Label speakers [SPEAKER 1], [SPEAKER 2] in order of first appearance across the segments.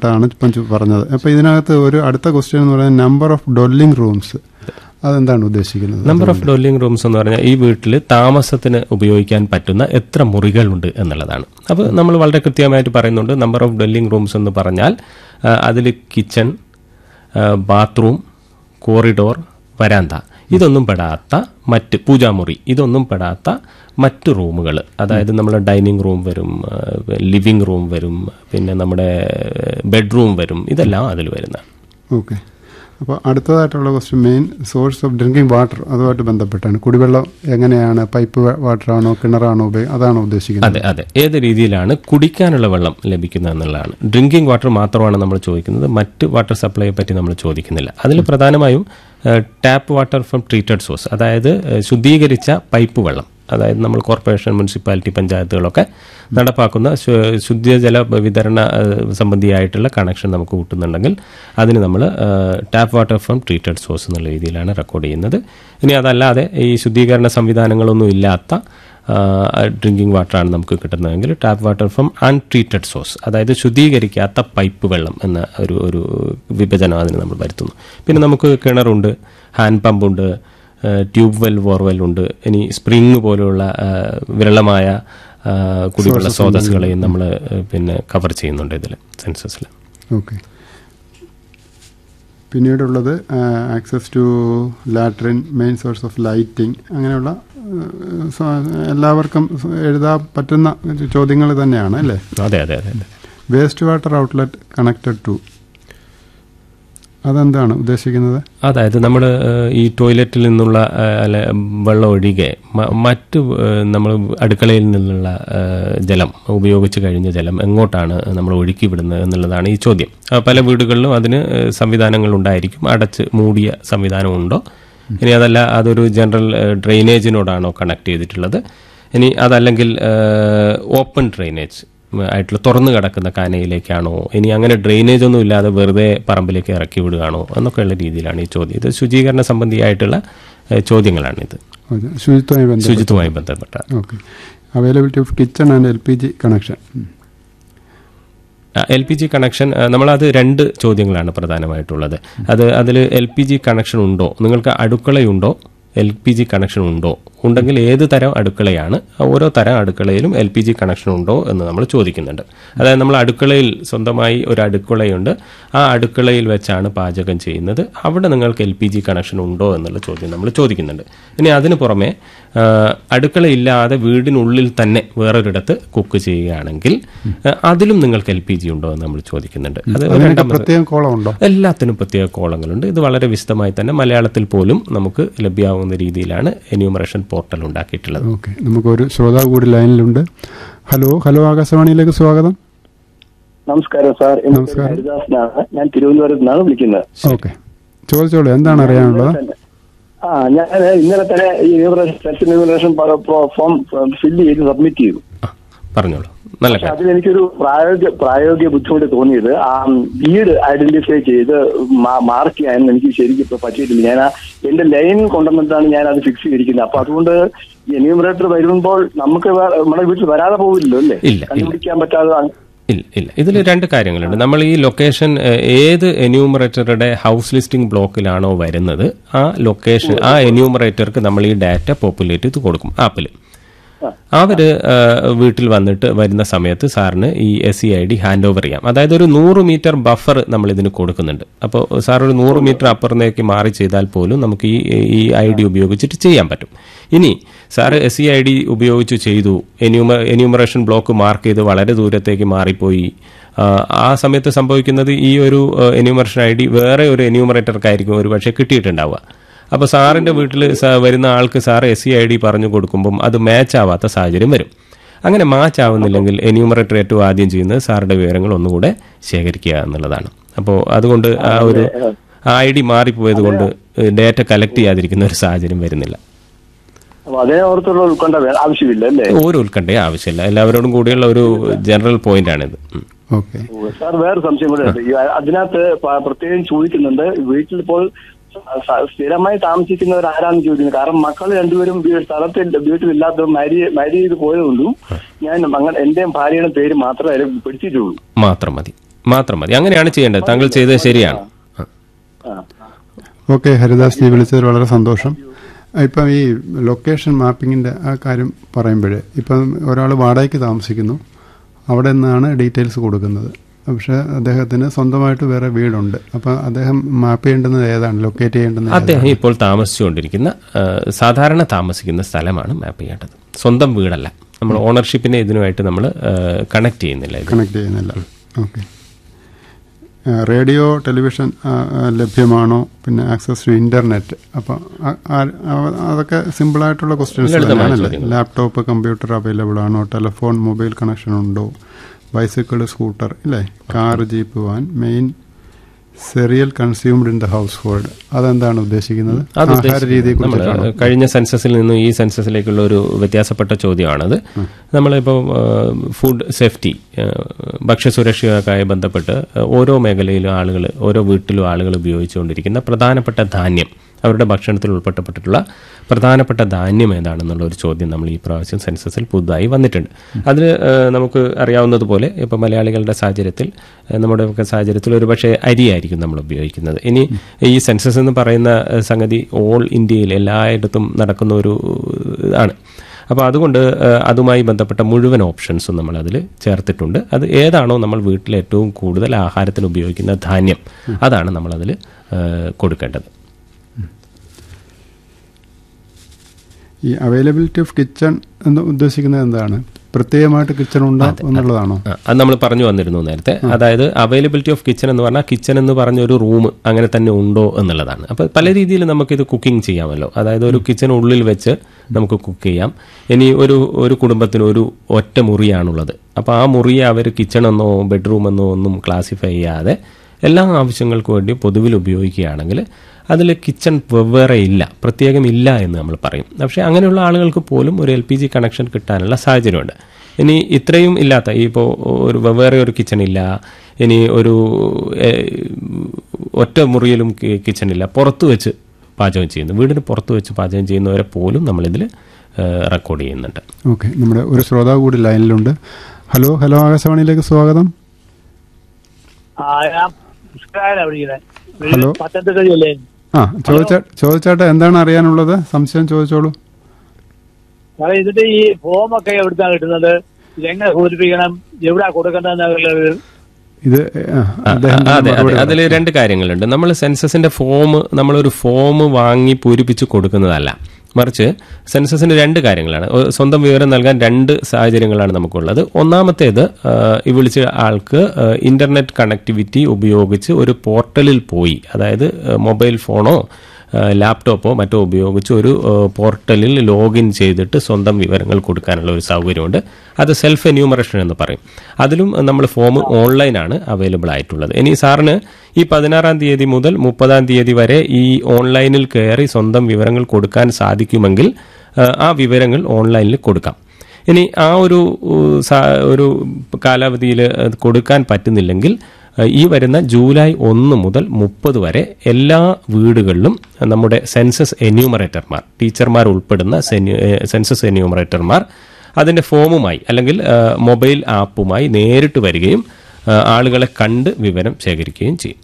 [SPEAKER 1] ബന്ധപ്പെട്ടാണ് ഇപ്പം ചു- പറഞ്ഞത് അപ്പോൾ ഇതിനകത്ത് ഒരു അടുത്ത ക്വസ്റ്റ്യൻ എന്ന് പറയുന്നത് നമ്പർ ഓഫ് ഡൊല്ലിംഗ് റൂംസ് അതെന്താണ് ഉദ്ദേശിക്കുന്നത്
[SPEAKER 2] നമ്പർ ഓഫ് ഡോലിംഗ് റൂംസ് എന്ന് പറഞ്ഞാൽ ഈ വീട്ടിൽ താമസത്തിന് ഉപയോഗിക്കാൻ പറ്റുന്ന എത്ര മുറികളുണ്ട് എന്നുള്ളതാണ് അപ്പോൾ നമ്മൾ വളരെ കൃത്യമായിട്ട് പറയുന്നുണ്ട് നമ്പർ ഓഫ് ഡെല്ലിംഗ് റൂംസ് എന്ന് പറഞ്ഞാൽ അതിൽ കിച്ചൺ ബാത്റൂം കോറിഡോർ വരാന്ത ഇതൊന്നും പെടാത്ത മറ്റ് പൂജാമുറി ഇതൊന്നും പെടാത്ത മറ്റ് റൂമുകൾ അതായത് നമ്മുടെ ഡൈനിങ് റൂം വരും ലിവിംഗ് റൂം വരും പിന്നെ നമ്മുടെ ബെഡ്റൂം വരും ഇതെല്ലാം അതിൽ വരുന്നതാണ്
[SPEAKER 1] ഓക്കെ അപ്പോൾ അടുത്തതായിട്ടുള്ള question main source of drinking water അതുമായിട്ട് ബന്ധപ്പെട്ടാണ് കുടിവെള്ളം എങ്ങനെയാണ് പൈപ്പ് വാട്ടറാണോ കിണറാണോ ഉപയോഗി അതാണോ ഉദ്ദേശിക്കുന്നത്
[SPEAKER 2] അതെ അതെ ഏത് രീതിയിലാണ് കുടിക്കാനുള്ള വെള്ളം ലഭിക്കുന്നത് എന്നുള്ളതാണ് ഡ്രിങ്കിങ് വാട്ടർ മാത്രമാണ് നമ്മൾ ചോദിക്കുന്നത് മറ്റ് വാട്ടർ സപ്ലൈയെ പറ്റി നമ്മൾ ചോദിക്കുന്നില്ല അതിൽ പ്രധാനമായും tap water from treated source അതായത് ഏഹ്, ശുദ്ധീകരിച്ച പൈപ്പ് വെള്ളം അതായത് നമ്മൾ കോർപ്പറേഷൻ മുനിസിപ്പാലിറ്റി പഞ്ചായത്തുകളൊക്കെ നടപ്പാക്കുന്ന ശു- ശുദ്ധജല വിതരണ ഏഹ്, സംബന്ധിയായിട്ടുള്ള കണക്ഷൻ നമുക്ക് കിട്ടുന്നുണ്ടെങ്കിൽ അതിന് നമ്മൾ tap water from treated source എന്നുള്ള രീതിയിലാണ് റെക്കോർഡ് ചെയ്യുന്നത് ഇനി അതല്ലാതെ ഈ ശുദ്ധീകരണ സംവിധാനങ്ങളൊന്നും ഇല്ലാത്ത ഡ്രിങ്കിങ് വാട്ടറാണ് നമുക്ക് കിട്ടുന്നതെങ്കിൽ tap water from untreated source അതായത് ശുദ്ധീകരിക്കാത്ത പൈപ്പ് വെള്ളം എന്ന ഒരു ഒരു വിഭജനം അതിന് നമ്മൾ വരുത്തുന്നു പിന്നെ നമുക്ക് കിണറുണ്ട് ഹാൻഡ് പമ്പുണ്ട് ട്യൂബ് വെൽ ബോർവെൽ ഉണ്ട് ഇനി സ്പ്രിങ് പോലെയുള്ള ആ, വിരളമായ ആ, കുടിവെള്ള സ്രോതസ്സുകളെയും നമ്മൾ പിന്നെ കവർ ചെയ്യുന്നുണ്ട് ഇതിൽ സെൻസസിൽ
[SPEAKER 1] ഓക്കെ പിന്നീടുള്ളത് access to latrine main source of lighting അങ്ങനെയുള്ള ആ, സ- എല്ലാവർക്കും എഴുതാൻ പറ്റുന്ന ചോദ്യങ്ങൾ തന്നെയാണ് അല്ലേ
[SPEAKER 2] അതെ അതെ അതെ അതെ
[SPEAKER 1] waste water outlet connected to അതെന്താണ് ഉദ്ദേശിക്കുന്നത്
[SPEAKER 2] അതായത് നമ്മൾ ഈ ടോയ്ലറ്റിൽ നിന്നുള്ള ആ, അല്ല, വെള്ളം ഒഴികെ മ- മറ്റ് നമ്മൾ അടുക്കളയിൽ നിന്നുള്ള ആ, ജലം ഉപയോഗിച്ച് കഴിഞ്ഞ ജലം എങ്ങോട്ടാണ് നമ്മൾ ഒഴുക്കി വിടുന്നത് എന്നുള്ളതാണ് ഈ ചോദ്യം ആ, പല വീടുകളിലും അതിന് സംവിധാനങ്ങൾ ഉണ്ടായിരിക്കും അടച്ച് മൂടിയ സംവിധാനമുണ്ടോ ഇനി അതല്ല അതൊരു ജനറൽ ഡ്രെയിനേജിനോടാണോ കണക്ട് ചെയ്തിട്ടുള്ളത് ഇനി അതല്ലെങ്കിൽ ഓപ്പൺ ഡ്രെയിനേജ് ആയിട്ടുള്ള തുറന്നു കിടക്കുന്ന കാനയിലേക്കാണോ ഇനി അങ്ങനെ ഡ്രെയിനേജ് ഒന്നും ഇല്ലാതെ വെറുതെ പറമ്പിലേക്ക് ഇറക്കി വിടുകയാണോ എന്നൊക്കെയുള്ള രീതിയിലാണ് ഈ ചോദ്യം ഇത് ശുചീകരണ സംബന്ധിയായിട്ടുള്ള ഏഹ്, ചോദ്യങ്ങളാണിത്
[SPEAKER 1] അത് ശുചിത്വമായി ബന്ധപ്പെട്ട്
[SPEAKER 2] ശുചിത്വമായി ബന്ധപ്പെട്ട
[SPEAKER 1] okay availability of kitchen and L P G connection
[SPEAKER 2] L P G connection ആ, നമ്മളത് രണ്ട് ചോദ്യങ്ങളാണ് പ്രധാനമായിട്ടുള്ളത് അത് അതിൽ എൽ പി ജി കണക്ഷൻ ഉണ്ടോ നിങ്ങൾക്ക് അടുക്കളയുണ്ടോ എൽ പി ജി കണക്ഷൻ ഉണ്ടോ ഉണ്ടെങ്കിൽ ഏത് തരം അടുക്കളയാണ് ഓരോ തരം അടുക്കളയിലും എൽ പി ജി കണക്ഷൻ ഉണ്ടോ എന്ന് നമ്മൾ ചോദിക്കുന്നുണ്ട് അതായത് നമ്മൾ അടുക്കളയിൽ സ്വന്തമായി ഒരു അടുക്കളയുണ്ട് ആ അടുക്കളയിൽ വെച്ചാണ് പാചകം ചെയ്യുന്നത് അവിടെ നിങ്ങൾക്ക് എൽ പി ജി കണക്ഷൻ ഉണ്ടോ എന്നുള്ള ചോദ്യം നമ്മൾ ചോദിക്കുന്നുണ്ട് ഇനി അതിന് പുറമെ ആ, അടുക്കളയില്ലാതെ വീടിനുള്ളിൽ തന്നെ വേറൊരിടത്ത് കുക്ക് ചെയ്യുകയാണെങ്കിൽ ആ, അതിലും നിങ്ങൾക്ക് എൽ പി ജി ഉണ്ടോ എന്ന് നമ്മൾ ചോദിക്കുന്നുണ്ട് അത്
[SPEAKER 1] അതിനൊക്കെ
[SPEAKER 2] രണ്ടാമത്
[SPEAKER 1] പ്രത്യേകം കോളം ഉണ്ടോ
[SPEAKER 2] എല്ലാത്തിനും പ്രത്യേക കോളങ്ങളുണ്ട് ഇത് വളരെ വിശദമായി തന്നെ മലയാളത്തിൽ പോലും നമുക്ക് ലഭ്യമാകുന്ന രീതിയിലാണ് എന്യൂമറേഷൻ പോർട്ടൽ ഉണ്ടാക്കിയിട്ടുള്ളത്
[SPEAKER 1] ഓക്കെ നമുക്കൊരു ശ്രോതാവ് കൂടി ലൈനിലുണ്ട് ഹലോ ഹലോ ആകാശവാണിയിലേക്ക് സ്വാഗതം
[SPEAKER 3] നമസ്കാരം സാർ എന്റെ പേര്
[SPEAKER 1] നമസ്കാരം.
[SPEAKER 3] ഹരിദാസനാണ് ഞാൻ തിരുവനന്തപുരത്ത് നിന്നാണ് വിളിക്കുന്നത്
[SPEAKER 1] ഓക്കെ ചോദിച്ചോളൂ എന്താണ് അറിയാനുള്ളത്
[SPEAKER 3] ആ ഞാൻ ഇന്നലെ തന്നെ ഈ enumeration self enumeration form fill ചെയ്ത് സബ്മിറ്റ് ചെയ്തു
[SPEAKER 2] ആ, പറഞ്ഞോളൂ നല്ല
[SPEAKER 3] പക്ഷെ
[SPEAKER 2] കാര്യം
[SPEAKER 3] അതിൽ എനിക്കൊരു പ്രായോഗിക പ്രായോഗിക ബുദ്ധിമുട്ട് തോന്നിയത് ആ വീട് ഐഡന്റിഫൈ ചെയ്ത് മാർക്ക് ചെയ്യാൻ എനിക്ക് ശരിക്കും ഇപ്പൊ പറ്റിയിട്ടില്ല ഞാൻ ആ എന്റെ ലൈൻ കൊണ്ടുവന്നിട്ടാണ് ഞാൻ അത് ഫിക്സ് ചെയ്തിരിക്കുന്നത് അപ്പൊ അതുകൊണ്ട് എന്യൂമറേറ്റർ വരുമ്പോൾ നമുക്ക് വേ- നമ്മുടെ വീട്ടിൽ വരാതെ പോകില്ലല്ലോ അല്ലേ
[SPEAKER 2] ഇല്ല, ഇല്ല.
[SPEAKER 3] കണ്ടുപിടിക്കാൻ പറ്റാതെ
[SPEAKER 2] ഇല്ല ഇല്ല ഇതിൽ രണ്ട് കാര്യങ്ങളുണ്ട് നമ്മൾ ഈ ലൊക്കേഷൻ ഏഹ്, ഏത് എന്യൂമറേറ്ററുടെ ഹൗസ് ലിസ്റ്റിംഗ് ബ്ലോക്കിലാണോ വരുന്നത് ആ ലൊക്കേഷൻ ആ എന്യൂമറേറ്റർക്ക് നമ്മൾ ഈ ഡാറ്റ പോപ്പുലേറ്റ് ചെയ്ത് കൊടുക്കും ആപ്പിൽ അവര് ഏഹ്, വീട്ടിൽ വന്നിട്ട് വരുന്ന സമയത്ത് സാറിന് ഈ S C I D hand over ചെയ്യാം അതായത് ഒരു നൂറ് മീറ്റർ ബഫർ നമ്മൾ ഇതിന് കൊടുക്കുന്നുണ്ട് അപ്പോൾ സാർ ഒരു നൂറ് മീറ്റർ അപ്പുറത്തേക്ക് മാറി ചെയ്താൽ പോലും നമുക്ക് ഈ ഈ ഐ ഡി ഉപയോഗിച്ചിട്ട് ചെയ്യാൻ പറ്റും ഇനി sir S C I D ഉപയോഗിച്ച് ചെയ്തു എന്യൂമ എന്യൂമറേഷൻ ബ്ലോക്ക് മാർക്ക് ചെയ്ത് വളരെ ദൂരത്തേക്ക് മാറിപ്പോയി ആ, ആ സമയത്ത് സംഭവിക്കുന്നത് ഈ ഒരു എന്യൂമറേഷൻ ഐ ഡി വേറെ ഒരു എന്യൂമറേറ്റർക്കായിരിക്കും ഒരു പക്ഷേ കിട്ടിയിട്ടുണ്ടാവുക അപ്പോൾ സാറിന്റെ വീട്ടിൽ വരുന്ന ആൾക്ക് sir S C I D പറഞ്ഞു കൊടുക്കുമ്പം അത് മാച്ച് ആവാത്ത സാഹചര്യം വരും അങ്ങനെ മാച്ച് ആവുന്നില്ലെങ്കിൽ എന്യൂമറേറ്റർ ഏറ്റവും ആദ്യം ചെയ്യുന്നത് സാറിന്റെ വിവരങ്ങൾ ഒന്നുകൂടെ ശേഖരിക്കുക എന്നുള്ളതാണ് അപ്പോൾ അതുകൊണ്ട് ആ ഒരു ആ ഐ ഡി മാറിപ്പോയത് കൊണ്ട് ഡേറ്റ കളക്ട് ചെയ്യാതിരിക്കുന്ന ഒരു സാഹചര്യം വരുന്നില്ല
[SPEAKER 3] അപ്പൊ അതേ ഓർത്തുള്ള ഉൾക്കൊണ്ട വേ- ആവശ്യമില്ല അല്ലേ
[SPEAKER 2] ഒരു ഉത്കണ്ഠയും ആവശ്യമില്ല എല്ലാവരോടും കൂടിയുള്ള ഒരു ജനറൽ പോയിന്റ് ആണിത് ഉം.
[SPEAKER 1] ഓക്കെ
[SPEAKER 3] സാർ വേറെ സംശയം കൂടെ ഉണ്ട് ഈ അതിനകത്ത് പ- പ്രത്യേകം ചോദിക്കുന്നുണ്ട് വീട്ടിൽ ഇപ്പോൾ സ- സ- സ്ഥിരമായി താമസിക്കുന്നവർ ആരാന്ന് ചോദിക്കുന്നത് കാരണം മക്കൾ രണ്ടുപേരും വീ- സ്ഥലത്തിൽ വീട്ടിലില്ലാത്ത മാരി മാരി ചെയ്ത് പോയതുകൊണ്ടും ഞാൻ അങ്ങനെ എന്റെയും ഭാര്യയുടെ പേര് മാത്രമേ അതിൽ പിടിച്ചിട്ടുള്ളൂ
[SPEAKER 2] മാത്രം മതി മാത്രം മതി അങ്ങനെയാണ് ചെയ്യേണ്ടത് താങ്കൾ ചെയ്തത് ശരിയാണ് ആ.
[SPEAKER 3] ആ.
[SPEAKER 1] ഓക്കെ ഹരിദാസ് ജി വിളിച്ചതിൽ വളരെ സന്തോഷം ഇപ്പം ഈ ലൊക്കേഷൻ മാപ്പിങ്ങിൻ്റെ ആ കാര്യം പറയുമ്പോഴേ ഇപ്പം ഒരാൾ വാടകയ്ക്ക് താമസിക്കുന്നു അവിടെ നിന്നാണ് ഡീറ്റെയിൽസ് കൊടുക്കുന്നത് പക്ഷേ അദ്ദേഹത്തിന് സ്വന്തമായിട്ട് വേറെ വീടുണ്ട് അപ്പം അദ്ദേഹം മാപ്പ് ചെയ്യേണ്ടുന്നത് ഏതാണ് ലൊക്കേറ്റ് ചെയ്യേണ്ടുന്നത് ഏതാണ്?
[SPEAKER 2] അദ്ദേഹം ഇപ്പോൾ താമസിച്ചുകൊണ്ടിരിക്കുന്ന ആ, സാധാരണ താമസിക്കുന്ന സ്ഥലമാണ് മാപ്പ് ചെയ്യേണ്ടത് സ്വന്തം വീടല്ല നമ്മൾ ഓണർഷിപ്പിനെ ഇതിനുമായിട്ട് നമ്മൾ കണക്ട് ചെയ്യുന്നില്ല ഇത്
[SPEAKER 1] കണക്ട് ചെയ്യുന്നില്ല ഓക്കെ റേഡിയോ ടെലിവിഷൻ ആ, ആ, ലഭ്യമാണോ പിന്നെ ആക്സസ് ടു ഇന്റർനെറ്റ് അപ്പം ആ- ആ- ആ- അതൊക്കെ സിമ്പിളായിട്ടുള്ള ക്വസ്റ്റ്യൻസ്
[SPEAKER 2] ലളിതമായ
[SPEAKER 1] തന്നെയാണല്ലേ
[SPEAKER 2] ചോദ്യങ്ങൾ.
[SPEAKER 1] ലാപ്ടോപ്പ് കമ്പ്യൂട്ടർ അവൈലബിൾ ആണോ ടെലിഫോൺ മൊബൈൽ കണക്ഷൻ ഉണ്ടോ ബൈസിക്കിൾ സ്കൂട്ടർ ഇല്ലേ car jeep van main cereal consumed in the household അതെന്താണ് ഉദ്ദേശിക്കുന്നത്
[SPEAKER 2] അത്
[SPEAKER 1] ആഹാര രീതിയെ
[SPEAKER 2] നമ്മൾ
[SPEAKER 1] കുറിച്ചാണോ
[SPEAKER 2] കഴിഞ്ഞ സെൻസസിൽ നിന്നും ഈ സെൻസസിലേക്കുള്ള ഒരു വ്യത്യാസപ്പെട്ട ചോദ്യമാണത് നമ്മളിപ്പോൾ ഫുഡ് സേഫ്റ്റി ഭക്ഷ്യസുരക്ഷയൊക്കെ ബന്ധപ്പെട്ട് ആ, ഓരോ മേഖലയിലും ആളുകൾ ഓരോ വീട്ടിലും ആളുകൾ ഉപയോഗിച്ചുകൊണ്ടിരിക്കുന്ന പ്രധാനപ്പെട്ട ധാന്യം അവരുടെ ഭക്ഷണത്തിൽ ഉൾപ്പെട്ടപ്പെട്ടിട്ടുള്ള പ്രധാനപ്പെട്ട ധാന്യം ഏതാണെന്നുള്ള ഒരു ചോദ്യം നമ്മൾ ഈ പ്രാവശ്യം സെൻസസിൽ പുതുതായി വന്നിട്ടുണ്ട് അതിൽ നമുക്ക് അറിയാവുന്നതുപോലെ ഇപ്പോൾ മലയാളികളുടെ സാഹചര്യത്തിൽ ആ, നമ്മുടെ ഒക്കെ സാഹചര്യത്തിൽ ഒരു പക്ഷേ അരിയായിരിക്കും നമ്മൾ ഉപയോഗിക്കുന്നത് ഇനി ഈ സെൻസസ് എന്ന് പറയുന്ന ആ, സംഗതി ഓൾ ഇന്ത്യയിൽ എല്ലായിടത്തും നടക്കുന്ന ഒരു ആണ് അപ്പോൾ അതുകൊണ്ട് ആ, അതുമായി ബന്ധപ്പെട്ട മുഴുവൻ ഓപ്ഷൻസും നമ്മൾ അതിൽ ചേർത്തിട്ടുണ്ട് അത് ഏതാണോ നമ്മൾ വീട്ടിൽ ഏറ്റവും കൂടുതൽ ആഹാരത്തിന് ഉപയോഗിക്കുന്ന ധാന്യം അതാണ് നമ്മളതിൽ കൊടുക്കേണ്ടത്
[SPEAKER 1] ഈ അവൈലബിലിറ്റി ഓഫ് കിച്ചൺ എന്ന് ഉദ്ദേശിക്കുന്നത് എന്താണ് പ്രത്യേകമായിട്ട് കിച്ചൺ ഉണ്ടോ എന്നുള്ളതാണോ
[SPEAKER 2] ആ, അത് നമ്മൾ പറഞ്ഞു വന്നിരുന്നു നേരത്തെ അതായത് അവൈലബിലിറ്റി ഓഫ് കിച്ചൺ എന്ന് പറഞ്ഞാൽ കിച്ചൺ എന്ന് പറഞ്ഞ ഒരു റൂം അങ്ങനെ തന്നെ ഉണ്ടോ എന്നുള്ളതാണ് അപ്പോൾ പല രീതിയിൽ നമുക്കിത് കുക്കിംഗ് ചെയ്യാമല്ലോ അതായത് ഒരു കിച്ചൺ ഉള്ളിൽ വെച്ച് നമുക്ക് കുക്ക് ചെയ്യാം ഇനി ഒരു ഒരു കുടുംബത്തിന് ഒരു ഒറ്റ മുറിയാണുള്ളത് അപ്പോൾ ആ മുറിയെ അവർ കിച്ചൺ എന്നോ ബെഡ്റൂം എന്നോ ഒന്നും ക്ലാസിഫൈ ചെയ്യാതെ എല്ലാ ആവശ്യങ്ങൾക്കും വേണ്ടി പൊതുവിൽ ഉപയോഗിക്കുകയാണെങ്കിൽ അതിൽ കിച്ചൺ വെവ്വേറെ ഇല്ല പ്രത്യേകം ഇല്ല എന്ന് നമ്മൾ പറയും പക്ഷേ അങ്ങനെയുള്ള ആളുകൾക്ക് പോലും ഒരു എൽ പി ജി കണക്ഷൻ കിട്ടാനുള്ള സാഹചര്യമുണ്ട് ഇനി ഇത്രയും ഇല്ലാത്ത ഈ ഇപ്പോൾ ഒരു വെവ്വേറെ ഒരു കിച്ചൺ ഇല്ല ഇനി ഒരു ഏഹ്, ഒറ്റ മുറിയിലും കി- കിച്ചൺ ഇല്ല പുറത്ത് വെച്ച് പാചകം ചെയ്യുന്നു വീടിന് പുറത്ത് വെച്ച് പാചകം ചെയ്യുന്നവരെ പോലും നമ്മളിതിൽ റെക്കോർഡ് ചെയ്യുന്നുണ്ട്
[SPEAKER 1] ഓക്കെ നമ്മുടെ ഒരു ശ്രോതാവ് കൂടി ലൈനിലുണ്ട് ഹലോ ഹലോ ആകാശവാണിയിലേക്ക് സ്വാഗതം
[SPEAKER 4] ആ ഞാൻ പുഷ്കരാനാ വിളിക്കുന്നത്
[SPEAKER 1] ഹലോ.
[SPEAKER 4] പത്തനംതിട്ട ജില്ലയിൽ
[SPEAKER 1] ആ ചോദിച്ചാ ചോദിച്ചാട്ടെ എന്താണ് അറിയാനുള്ളത് സംശയം ചോദിച്ചോളൂ
[SPEAKER 4] സാറേ ഇതിന്റെ ഈ ഫോമൊക്കെ എവിടുന്നാ കിട്ടുന്നത് ഇതെങ്ങനെ പൂരിപ്പിക്കണം എവിടാ കൊടുക്കേണ്ടതെന്നുള്ളത്
[SPEAKER 1] ഇത് ആ, അദ്ദേഹം
[SPEAKER 2] ആ, അതെ അതെ
[SPEAKER 1] മറുപടി
[SPEAKER 2] അതിൽ രണ്ട് കാര്യങ്ങളുണ്ട് നമ്മൾ സെൻസസിന്റെ ഫോം നമ്മളൊരു ഫോം വാങ്ങി പൂരിപ്പിച്ച് കൊടുക്കുന്നതല്ല മറിച്ച് സെൻസസിന് രണ്ട് കാര്യങ്ങളാണ് ഒ- സ്വന്തം വിവരം നൽകാൻ രണ്ട് സാഹചര്യങ്ങളാണ് നമുക്കുള്ളത് ഒന്നാമത്തേത് ആ, ഈ വിളിച്ച ആൾക്ക് ആ, ഇന്റർനെറ്റ് കണക്ടിവിറ്റി ഉപയോഗിച്ച് ഒരു പോർട്ടലിൽ പോയി അതായത് ആ, മൊബൈൽ ഫോണോ ആ, ലാപ്ടോപ്പോ മറ്റോ ഉപയോഗിച്ച് ഒരു ആ, പോർട്ടലിൽ ലോഗിൻ ചെയ്തിട്ട് സ്വന്തം വിവരങ്ങൾ കൊടുക്കാനുള്ള ഒരു സൗകര്യമുണ്ട് അത് സെൽഫ് എന്യൂമറേഷൻ എന്ന് പറയും അതിലും നമ്മൾ ഫോം ഓൺലൈനാണ് അവൈലബിൾ ആയിട്ടുള്ളത് ഇനി സാറിന് ഈ പതിനാറാം തീയതി മുതൽ മുപ്പതാം തീയതി വരെ ഈ ഓൺലൈനിൽ കയറി സ്വന്തം വിവരങ്ങൾ കൊടുക്കാൻ സാധിക്കുമെങ്കിൽ ആ, ആ വിവരങ്ങൾ ഓൺലൈനിൽ കൊടുക്കാം ഇനി ആ ഒരു ഉ, സാ- ഒരു കാലാവധിയിൽ അത് കൊടുക്കാൻ പറ്റുന്നില്ലെങ്കിൽ അഹ് ഈ വരുന്ന ജൂലൈ ഒന്ന് മുതൽ മുപ്പത് വരെ എല്ലാ വീടുകളിലും നമ്മുടെ സെൻസസ് എന്യൂമറേറ്റർമാർ ടീച്ചർമാർ ഉൾപ്പെടുന്ന സെന്യു- ഏഹ് സെൻസസ് എന്യൂമറേറ്റർമാർ അതിന്റെ ഫോമുമായി അല്ലെങ്കിൽ അഹ് മൊബൈൽ ആപ്പുമായി നേരിട്ട് വരികയും അഹ് ആളുകളെ കണ്ട് വിവരം ശേഖരിക്കുകയും ചെയ്യും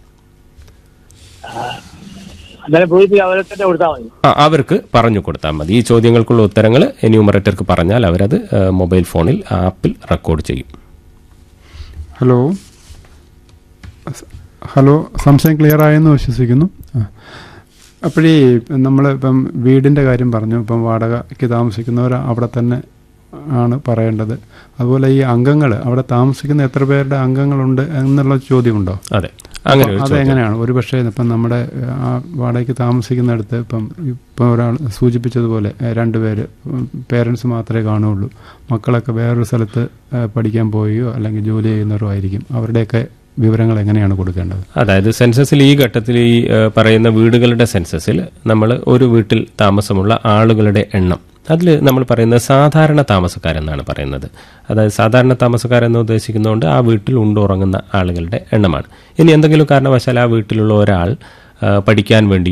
[SPEAKER 4] അന്നേരം പൂരിപ്പിക്കാൻ അവരെ തന്നെ കൊടുത്താൽ മതി
[SPEAKER 2] ആ, അവർക്ക് പറഞ്ഞു കൊടുത്താൽ മതി ഈ ചോദ്യങ്ങൾക്കുള്ള ഉത്തരങ്ങൾ എന്യൂമറേറ്റർക്ക് പറഞ്ഞാൽ അവരത് അഹ് മൊബൈൽ ഫോണിൽ ആപ്പിൽ റെക്കോർഡ് ചെയ്യും
[SPEAKER 1] ഹലോ സ- ഹലോ സംശയം ക്ലിയർ ആയെന്ന് വിശ്വസിക്കുന്നു ആ. അപ്പോഴേ നമ്മൾ ഇപ്പം വീടിൻ്റെ കാര്യം പറഞ്ഞു ഇപ്പം വാടകയ്ക്ക് താമസിക്കുന്നവർ അവിടെ തന്നെ ആണ് പറയേണ്ടത് അതുപോലെ ഈ അംഗങ്ങൾ അവിടെ താമസിക്കുന്ന എത്ര പേരുടെ അംഗങ്ങളുണ്ട് എന്നുള്ള ചോദ്യമുണ്ടോ
[SPEAKER 2] അതെ അങ്ങനെ ഒരു ചോദ്യം
[SPEAKER 1] അതെങ്ങനെയാണ് ഒരു പക്ഷേ ഇപ്പം നമ്മുടെ ഏഹ്, ആ വാടകയ്ക്ക് താമസിക്കുന്നിടത്ത് ഇപ്പം ഇപ്പം ഒരാൾ സൂചിപ്പിച്ചതുപോലെ ഏഹ്, രണ്ടുപേര് പേരൻസ് മാത്രമേ കാണുകയുള്ളൂ മക്കളൊക്കെ വേറൊരു സ്ഥലത്ത് ഏഹ്, പഠിക്കാൻ പോവുകയോ അല്ലെങ്കിൽ ജോലി ചെയ്യുന്നവരോ ആയിരിക്കും അവരുടെയൊക്കെ വിവരങ്ങൾ എങ്ങനെയാണ് കൊടുക്കേണ്ടത്
[SPEAKER 2] അതായത് സെൻസസിൽ ഈ ഘട്ടത്തിൽ ഈ ഏഹ്, പറയുന്ന വീടുകളുടെ സെൻസസിൽ നമ്മൾ ഒരു വീട്ടിൽ താമസമുള്ള ആളുകളുടെ എണ്ണം അതിൽ നമ്മൾ പറയുന്നത് സാധാരണ താമസക്കാരെന്നാണ് പറയുന്നത് അതായത് സാധാരണ താമസക്കാരെന്ന് ഉദ്ദേശിക്കുന്നതുകൊണ്ട് ആ വീട്ടിൽ ഉണ്ടുറങ്ങുന്ന ആളുകളുടെ എണ്ണമാണ് ഇനി എന്തെങ്കിലും കാരണവശാൽ ആ വീട്ടിലുള്ള ഒരാൾ ആ, പഠിക്കാൻ വേണ്ടിയോ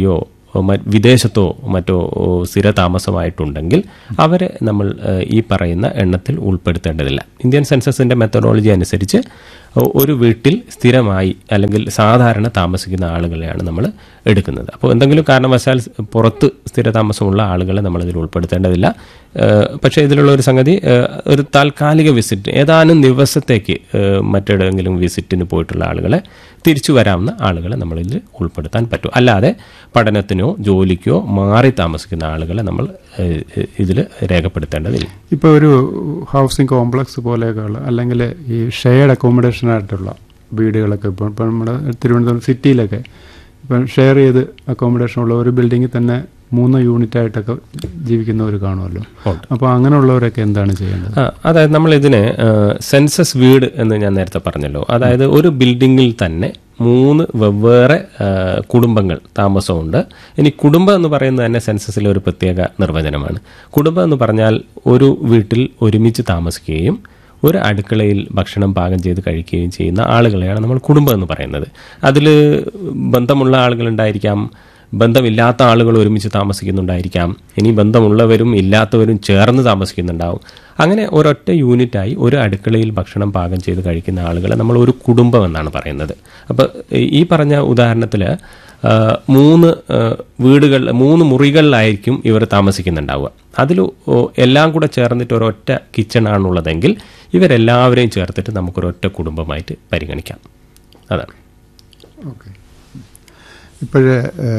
[SPEAKER 2] മ- വിദേശത്തോ മറ്റോ ഓ, സ്ഥിര താമസമായിട്ടുണ്ടെങ്കിൽ അവരെ നമ്മൾ ഏഹ്, ഈ പറയുന്ന എണ്ണത്തിൽ ഉൾപ്പെടുത്തേണ്ടതില്ല ഇന്ത്യൻ സെൻസസിന്റെ മെത്തഡോളജി അനുസരിച്ച് ഒ- ഒരു വീട്ടിൽ സ്ഥിരമായി അല്ലെങ്കിൽ സാധാരണ താമസിക്കുന്ന ആളുകളെയാണ് നമ്മൾ എടുക്കുന്നത് അപ്പോൾ എന്തെങ്കിലും കാരണവശാൽ സ് പുറത്ത് സ്ഥിര താമസമുള്ള ആളുകളെ നമ്മളിതിൽ ഉൾപ്പെടുത്തേണ്ടതില്ല ഏഹ്, പക്ഷേ ഇതിലുള്ള ഒരു സംഗതി ഏഹ്, ഒരു താൽക്കാലിക വിസിറ്റ് ഏതാനും ദിവസത്തേക്ക് ഏഹ്, മറ്റെവിടെയെങ്കിലും വിസിറ്റിന് പോയിട്ടുള്ള ആളുകളെ തിരിച്ചു വരാവുന്ന ആളുകളെ നമ്മളിതിൽ ഉൾപ്പെടുത്താൻ പറ്റും അല്ലാതെ പഠനത്തിനോ ജോലിക്കോ മാറി താമസിക്കുന്ന ആളുകളെ നമ്മൾ ഇതിൽ രേഖപ്പെടുത്തേണ്ടതില്ല
[SPEAKER 1] ഇപ്പോൾ ഒരു ഹൗസിംഗ് കോംപ്ലക്സ് പോലെയൊക്കെയുള്ള അല്ലെങ്കിൽ ഈ ഷെയർഡ് അക്കോമഡേഷൻ ആയിട്ടുള്ള വീടുകളൊക്കെ ഇപ്പോൾ ഇപ്പം നമ്മുടെ തിരുവനന്തപുരം സിറ്റിയിലൊക്കെ ഇപ്പം ഷെയർ ചെയ്ത് അക്കോമഡേഷൻ ഉള്ള ഒരു ബിൽഡിങ്ങിൽ തന്നെ മൂന്ന് യൂണിറ്റ് ആയിട്ടൊക്കെ ജീവിക്കുന്നവർ കാണുമല്ലോ
[SPEAKER 2] ഉണ്ട്.
[SPEAKER 1] അപ്പോൾ അങ്ങനെയുള്ളവരൊക്കെ എന്താണ് ചെയ്യേണ്ടത്
[SPEAKER 2] ആ, അതായത് നമ്മൾ ഇതിന് സെൻസസ് വീട് എന്ന് ഞാൻ നേരത്തെ പറഞ്ഞല്ലോ അതായത് ഒരു ബിൽഡിങ്ങിൽ തന്നെ മൂന്ന് വെവ്വേറെ ആ, കുടുംബങ്ങൾ താമസമുണ്ട് ഇനി കുടുംബം എന്ന് പറയുന്നത് തന്നെ സെൻസസിലെ ഒരു പ്രത്യേക നിർവചനമാണ് കുടുംബം എന്ന് പറഞ്ഞാൽ ഒരു വീട്ടിൽ ഒരുമിച്ച് താമസിക്കുകയും ഒരു അടുക്കളയിൽ ഭക്ഷണം പാകം ചെയ്ത് കഴിക്കുകയും ചെയ്യുന്ന ആളുകളെയാണ് നമ്മൾ കുടുംബം എന്ന് പറയുന്നത് അതിൽ ബന്ധമുള്ള ആളുകളുണ്ടായിരിക്കാം ബന്ധമില്ലാത്ത ആളുകൾ ഒരുമിച്ച് താമസിക്കുന്നുണ്ടായിരിക്കാം ഇനി ബന്ധമുള്ളവരും ഇല്ലാത്തവരും ചേർന്ന് താമസിക്കുന്നുണ്ടാവും അങ്ങനെ ഒരൊറ്റ യൂണിറ്റായി ഒരു അടുക്കളയിൽ ഭക്ഷണം പാകം ചെയ്ത് കഴിക്കുന്ന ആളുകളെ നമ്മൾ ഒരു കുടുംബം എന്നാണ് പറയുന്നത് അപ്പോൾ ഈ പറഞ്ഞ ഉദാഹരണത്തിൽ മൂന്ന് ആ, വീടുകൾ മൂന്ന് മുറികളിലായിരിക്കും ഇവർ താമസിക്കുന്നുണ്ടാവുക അതിൽ എല്ലാം കൂടെ ചേർന്നിട്ട് ഒരൊറ്റ കിച്ചണാണുള്ളതെങ്കിൽ ഇവരെല്ലാവരെയും ചേർത്തിട്ട് നമുക്കൊരൊറ്റ കുടുംബമായിട്ട് പരിഗണിക്കാം അതാണ്
[SPEAKER 1] ഓക്കെ ഇപ്പോഴേ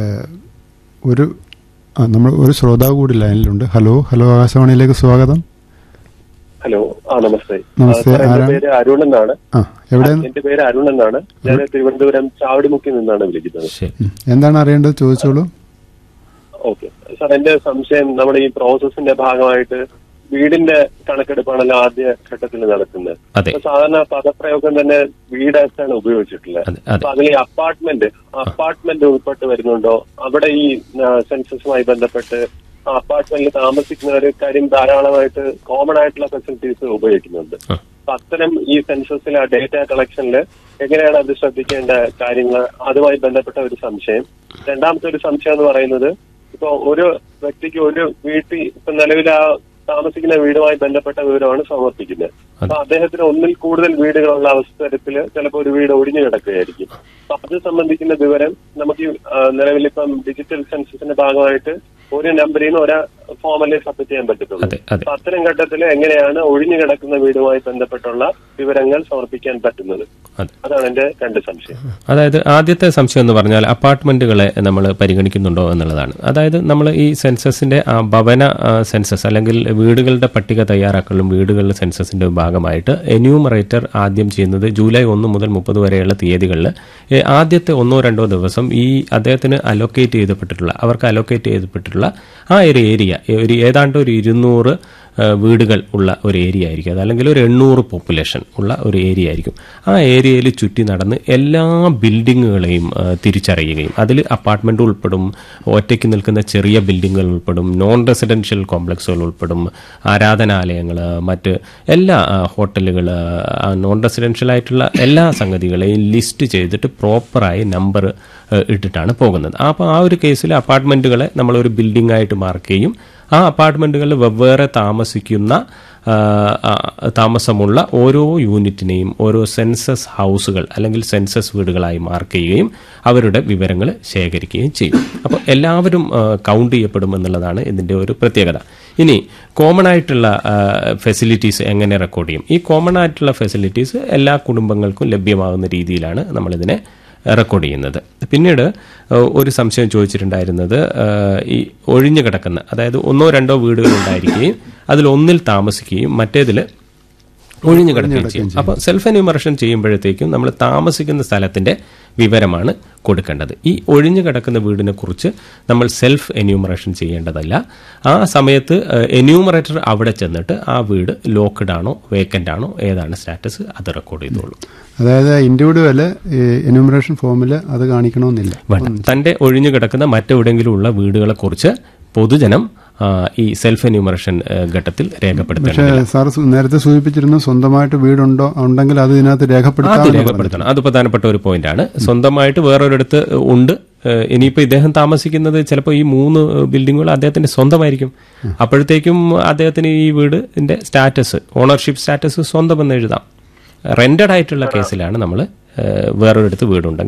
[SPEAKER 1] ഒരു ആ നമ്മൾ ഒരു ശ്രോതാവ് കൂടി ലൈനിലുണ്ട് ഹലോ ഹലോ ആകാശവാണിയിലേക്ക് സ്വാഗതം
[SPEAKER 5] ഹലോ ആ നമസ്തേ
[SPEAKER 1] നമസ്തേ,
[SPEAKER 5] ആ, സാർ, എന്റെ
[SPEAKER 1] ആരാണ്?
[SPEAKER 5] പേര് അരുൺ എന്നാണ്
[SPEAKER 1] ആ എവിടെ
[SPEAKER 5] എന്റെ പേര് അരുൺ എന്നാണ് ഞാൻ തിരുവനന്തപുരം ചാവടിമുക്കി നിന്നാണ് വിളിക്കുന്നത്
[SPEAKER 2] ശരി
[SPEAKER 1] ഉം. എന്താണ് അറിയേണ്ടത് ചോദിച്ചോളൂ
[SPEAKER 5] ഓക്കെ സാർ എന്റെ സംശയം നമ്മുടെ ഈ പ്രോസസ്സിന്റെ ഭാഗമായിട്ട് വീടിന്റെ കണക്കെടുപ്പാണല്ലോ ആദ്യ ഘട്ടത്തിൽ നടക്കുന്നത്
[SPEAKER 2] അതെ
[SPEAKER 5] അപ്പൊ സാധാരണ പദപ്രയോഗം തന്നെ വീടായിട്ടാണ് ഉപയോഗിച്ചിട്ടുള്ളത്
[SPEAKER 2] അതെ അതെ
[SPEAKER 5] അപ്പൊ അതിൽ ഈ അപ്പാർട്ട്മെന്റ് അപ്പാർട്ട്മെന്റ് ഉൾപ്പെട്ട് വരുന്നുണ്ടോ അവിടെ ഈ സെൻസസുമായി ബന്ധപ്പെട്ട് അപ്പാർട്ട്മെന്റിൽ താമസിക്കുന്നവർ കാര്യം ധാരാളമായിട്ട് കോമൺ ആയിട്ടുള്ള ഫെസിലിറ്റീസ് ഉപയോഗിക്കുന്നുണ്ട്
[SPEAKER 2] ആ.
[SPEAKER 5] അപ്പൊ അത്തരം ഈ സെൻസസിലെ ആ ഡേറ്റ കളക്ഷനിൽ എങ്ങനെയാണ് അത് ശ്രദ്ധിക്കേണ്ട കാര്യങ്ങൾ അതുമായി ബന്ധപ്പെട്ട ഒരു സംശയം രണ്ടാമത്തെ ഒരു സംശയം എന്ന് പറയുന്നത് ഇപ്പൊ ഒരു വ്യക്തിക്ക് ഒരു വീട്ടിൽ ഇപ്പൊ നിലവിൽ ആ താമസിക്കുന്ന വീടുമായി ബന്ധപ്പെട്ട വിവരമാണ് സമർപ്പിക്കുന്നത് അപ്പൊ അദ്ദേഹത്തിന് ഒന്നിൽ കൂടുതൽ വീടുകളുള്ള അവസരത്തിൽ ചിലപ്പോൾ ഒരു വീട് ഒഴിഞ്ഞു കിടക്കുകയായിരിക്കും അപ്പൊ അത് സംബന്ധിക്കുന്ന വിവരം നമുക്ക് ഈ, ആ, നിലവിലിപ്പം ഡിജിറ്റൽ സെൻസസിന്റെ ഭാഗമായിട്ട് ഒരു നമ്പറിൽ നിന്ന് ഒരാ ഫോമല്ലേ സബ്മിറ്റ് ചെയ്യാൻ പറ്റത്തുള്ളൂ
[SPEAKER 2] അതെ അതെ
[SPEAKER 5] അപ്പൊ അത്തരം ഘട്ടത്തിൽ എങ്ങനെയാണ് ഒഴിഞ്ഞു കിടക്കുന്ന വീടുമായി ബന്ധപ്പെട്ടുള്ള വിവരങ്ങൾ സമർപ്പിക്കാൻ പറ്റുന്നത്
[SPEAKER 2] അതെ
[SPEAKER 5] അതാണ് എന്റെ രണ്ട് സംശയം
[SPEAKER 2] അതായത് ആദ്യത്തെ സംശയം എന്ന് പറഞ്ഞാൽ അപ്പാർട്ട്മെന്റുകളെ നമ്മൾ പരിഗണിക്കുന്നുണ്ടോ എന്നുള്ളതാണ് അതായത് നമ്മൾ ഈ സെൻസസിന്റെ ആ ഭവന ആ, സെൻസസ് അല്ലെങ്കിൽ വീടുകളുടെ പട്ടിക തയ്യാറാക്കലും വീടുകളുടെ സെൻസസിന്റെ ഭാഗമായിട്ട് എന്യൂമറേറ്റർ ആദ്യം ചെയ്യുന്നത് ജൂലൈ ഒന്ന് മുതൽ മുപ്പത് വരെയുള്ള തീയതികളിൽ ആദ്യത്തെ ഒന്നോ രണ്ടോ ദിവസം ഈ അദ്ദേഹത്തിന് അലോക്കേറ്റ് ചെയ്തപ്പെട്ടിട്ടുള്ള അവർക്ക് അലോക്കേറ്റ് ചെയ്തപ്പെട്ടിട്ടുള്ള ആ ഒരു ഏരിയ ഒരു ഏതാണ്ട് ഒരു ഇരുന്നൂറ് ആ, വീടുകൾ ഉള്ള ഒരു ഏരിയ ആയിരിക്കും അതല്ലെങ്കിൽ ഒരു എണ്ണൂറ് പോപ്പുലേഷൻ ഉള്ള ഒരു ഏരിയ ആയിരിക്കും ആ ഏരിയയിൽ ചുറ്റി നടന്ന് എല്ലാ ബിൽഡിങ്ങുകളെയും ആ, തിരിച്ചറിയുകയും അതിൽ അപ്പാർട്ട്മെന്റ് ഉൾപ്പെടും ഒറ്റയ്ക്ക് നിൽക്കുന്ന ചെറിയ ബിൽഡിങ്ങുകൾ ഉൾപ്പെടും നോൺ റെസിഡൻഷ്യൽ കോംപ്ലക്സുകൾ ഉൾപ്പെടും ആരാധനാലയങ്ങൾ മറ്റ് എല്ലാ ഹോട്ടലുകൾ നോൺ റെസിഡൻഷ്യൽ ആയിട്ടുള്ള എല്ലാ സംഗതികളെയും ലിസ്റ്റ് ചെയ്തിട്ട് പ്രോപ്പറായി നമ്പർ ഇട്ടിട്ടാണ് പോകുന്നത് അപ്പോൾ ആ ഒരു കേസിൽ അപ്പാർട്ട്മെന്റുകളെ നമ്മളൊരു ബിൽഡിംഗ് ആയിട്ട് മാർക്ക് ചെയ്യും ആ അപ്പാർട്ട്മെന്റുകളിൽ വെവ്വേറെ താമസിക്കുന്ന ആ, ആ, താമസമുള്ള ഓരോ യൂണിറ്റിനെയും ഓരോ സെൻസസ് ഹൗസുകൾ അല്ലെങ്കിൽ സെൻസസ് വീടുകളായി മാർക്ക് ചെയ്യുകയും അവരുടെ വിവരങ്ങൾ ശേഖരിക്കുകയും ചെയ്യും അപ്പോൾ എല്ലാവരും ആ, കൗണ്ട് ചെയ്യപ്പെടും എന്നുള്ളതാണ് ഇതിൻ്റെ ഒരു പ്രത്യേകത ഇനി കോമൺ ആയിട്ടുള്ള ഫെസിലിറ്റീസ് എങ്ങനെ റെക്കോർഡ് ചെയ്യും ഈ കോമൺ ആയിട്ടുള്ള ഫെസിലിറ്റീസ് എല്ലാ കുടുംബങ്ങൾക്കും ലഭ്യമാകുന്ന രീതിയിലാണ് നമ്മളിതിനെ റെക്കോർഡ് ചെയ്യുന്നത് പിന്നീട് ഏഹ്, ഒരു സംശയം ചോദിച്ചിട്ടുണ്ടായിരുന്നത് ഏഹ്, ഈ ഒഴിഞ്ഞു കിടക്കുന്ന അതായത് ഒന്നോ രണ്ടോ വീടുകൾ ഉണ്ടായിരിക്കുകയും അതിൽ ഒന്നിൽ താമസിക്കുകയും മറ്റേതിൽ ഒഴിഞ്ഞു കിടക്കുകയും ചെയ്യും അപ്പോൾ സെൽഫ് എന്യൂമറേഷൻ ചെയ്യുമ്പോഴത്തേക്കും നമ്മൾ താമസിക്കുന്ന സ്ഥലത്തിന്റെ വിവരമാണ് കൊടുക്കേണ്ടത് ഈ ഒഴിഞ്ഞു കിടക്കുന്ന വീടിനെ കുറിച്ച് നമ്മൾ സെൽഫ് എന്യൂമറേഷൻ ചെയ്യേണ്ടതല്ല ആ സമയത്ത് എന്യൂമറേറ്റർ അവിടെ ചെന്നിട്ട് ആ വീട് ലോക്ക്ഡ് ആണോ വേക്കൻ്റ് ആണോ ഏതാണ് സ്റ്റാറ്റസ് അത് റെക്കോർഡ് ചെയ്തോളൂ
[SPEAKER 1] അതായത് ഇൻഡിവിജ്വല് എന്യൂമറേഷൻ ഫോമിൽ അത് കാണിക്കണമെന്നില്ല
[SPEAKER 2] വേണ്ട തന്റെ ഒഴിഞ്ഞു കിടക്കുന്ന മറ്റെവിടെയെങ്കിലും ഉള്ള വീടുകളെ കുറിച്ച് പൊതുജനം ആ, ഈ സെൽഫ് എന്യൂമറേഷൻ ഘട്ടത്തിൽ
[SPEAKER 1] പക്ഷേ
[SPEAKER 2] രേഖപ്പെടുത്തേണ്ടതില്ല
[SPEAKER 1] സാർ സു- നേരത്തെ സൂചിപ്പിച്ചിരുന്നു സ്വന്തമായിട്ട് വീടുണ്ടോ ഉണ്ടെങ്കിൽ അത് ഇതിനകത്ത്
[SPEAKER 2] അത്
[SPEAKER 1] രേഖപ്പെടുത്താം
[SPEAKER 2] രേഖപ്പെടുത്തണം അത് പ്രധാനപ്പെട്ട ഒരു പോയിന്റാണ് സ്വന്തമായിട്ട് വേറൊരിടത്ത് ഉണ്ട് ഏഹ്, ഇനിയിപ്പോൾ ഇദ്ദേഹം താമസിക്കുന്നത് ചിലപ്പോൾ ഈ മൂന്ന് ബിൽഡിങ്ങുകൾ അദ്ദേഹത്തിന്റെ സ്വന്തമായിരിക്കും അപ്പോഴത്തേക്കും അദ്ദേഹത്തിന് ഈ വീടിന്റെ സ്റ്റാറ്റസ് ഓണർഷിപ്പ് സ്റ്റാറ്റസ് സ്വന്തം എന്ന് എഴുതാം റെന്റഡ് ആയിട്ടുള്ള കേസിലാണ് നമ്മൾ വേറൊരിടത്ത് വീടുണ്ടെങ്കിൽ